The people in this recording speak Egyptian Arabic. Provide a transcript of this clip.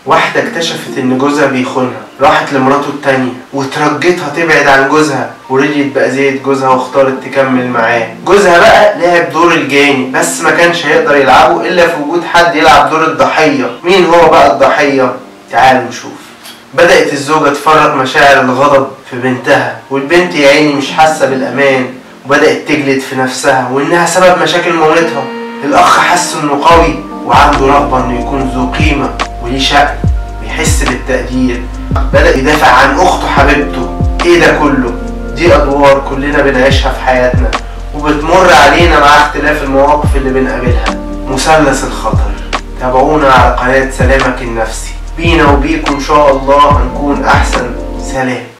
واحدة اكتشفت ان جوزها بيخونها راحت لمراته التانية وترجتها تبعد عن جوزها ورجيت بأذية جوزها واختارت تكمل معاه جوزها بقى لعب دور الجاني بس ما كانش هيقدر يلعبه الا في وجود حد يلعب دور الضحية مين هو بقى الضحية تعالوا نشوف بدأت الزوجة تفرغ مشاعر الغضب في بنتها والبنت يا عيني مش حاسة بالأمان وبدأت تجلد في نفسها وإنها سبب مشاكل مامتها الأخ حس إنه قوي وعنده رغبة إنه يكون ذو قيمة وليه شأن ويحس بالتقدير بدأ يدافع عن أخته حبيبته إيه ده كله؟ دي أدوار كلنا بنعيشها في حياتنا وبتمر علينا مع اختلاف المواقف اللي بنقابلها مثلث الخطر تابعونا على قناة سلامك النفسي بينا وبيكم إن شاء الله هنكون أحسن سلام